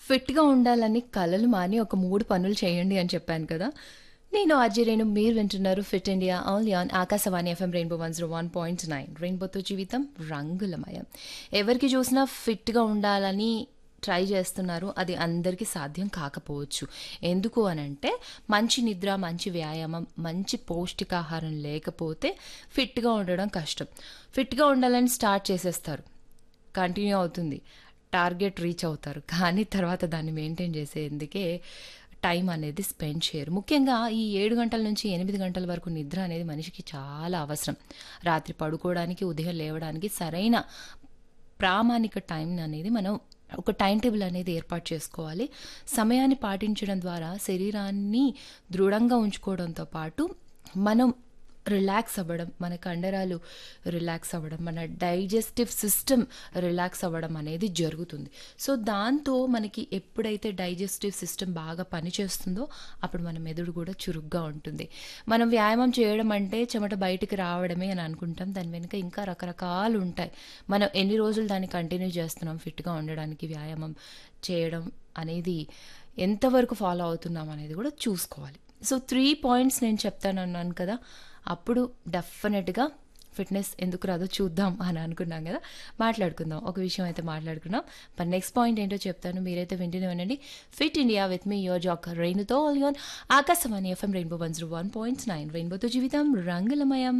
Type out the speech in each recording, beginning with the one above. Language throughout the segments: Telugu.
ఫిట్‌గా ఉండాలని కలలు మాని ఒక 3 పనులు చేయండి అని చెప్పాను కదా! నేను ఆర్‌జే రేణు మీరు వింటున్నారు fit India only on Akashvani FM rainbow 101.9 రెయిన్బోతో జీవితం రంగులమయం. ఎవరికి చూసినా ఫిట్‌గా ఉండాలని ట్రై చేస్తున్నారు. అది అందరికీ సాధ్యం కాకపోవచ్చు. ఎందుకు అనంటే మంచి నిద్ర, మంచి వ్యాయామం, మంచి పౌష్టికాహారం లేకపోతే ఫిట్‌గా ఉండడం కష్టం. ఫిట్‌గా ఉండాలని స్టార్ట్ చేసేస్తారు. కంటిన్యూ అవుతుంది. టార్గెట్ రీచ్ అవుతారు. కానీ తర్వాత దాన్ని మెయింటైన్ చేసేందుకే టైం అనేది స్పెండ్ చేయరు. ముఖ్యంగా ఈ 7 గంటల నుంచి 8 గంటల వరకు నిద్ర అనేది మనిషికి చాలా అవసరం. రాత్రి పడుకోవడానికి, ఉదయం లేవడానికి సరైన ప్రామాణిక టైం అనేది మనం ఒక టైమ్ టేబుల్ అనేది ఏర్పాటు చేసుకోవాలి. సమయాన్ని పాటించడం ద్వారా శరీరాన్ని దృఢంగా ఉంచుకోవడంతో పాటు మనం రిలాక్స్ అవ్వడం, మన కండరాలు రిలాక్స్ అవ్వడం, మన డైజెస్టివ్ సిస్టమ్ రిలాక్స్ అవ్వడం అనేది జరుగుతుంది. సో, దాంతో మనకి ఎప్పుడైతే డైజెస్టివ్ సిస్టమ్ బాగా పనిచేస్తుందో అప్పుడు మన మెదడు కూడా చురుగ్గా ఉంటుంది. మనం వ్యాయామం చేయడం అంటే చెమట బయటికి రావడమే అని అనుకుంటాం. దాని వెనుక ఇంకా రకరకాలు ఉంటాయి. మనం ఎన్ని రోజులు దాన్ని కంటిన్యూ చేస్తున్నాం ఫిట్‌గా ఉండడానికి వ్యాయామం చేయడం అనేది ఎంతవరకు ఫాలో అవుతున్నాం అనేది కూడా చూసుకోవాలి. సో, 3 పాయింట్స్ నేను చెప్తానన్నాను కదా! అప్పుడు డెఫినెట్‌గా ఫిట్‌నెస్ ఎందుకు రాదో చూద్దాం అని అనుకున్నాం కదా! మాట్లాడుకుందాం. ఒక విషయం అయితే మాట్లాడుకున్నాం. మరి నెక్స్ట్ పాయింట్ ఏంటో చెప్తాను. మీరైతే వింటూనే ఉండండి. Fit India with me your joker రేణుతో only on Akashvani FM rainbow 101.9 రెయిన్బోతో జీవితం రంగులమయం.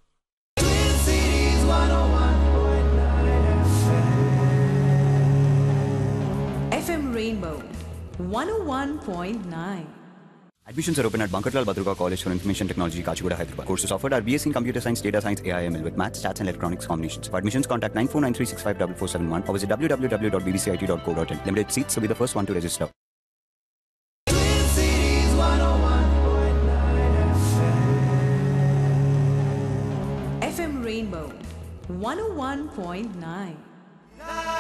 FM Rainbow 101.9. Admissions are open at Bankarlal Badruga College for Information Technology, Kachigura, Hyderabad. Courses offered are BSc in Computer Science, Data Science, AIML with Maths, Stats and Electronics combinations. For admissions, contact 9493654471 or visit www.bbcit.co.in. Limited seats, so be the first one to register. FM Rainbow 101.9.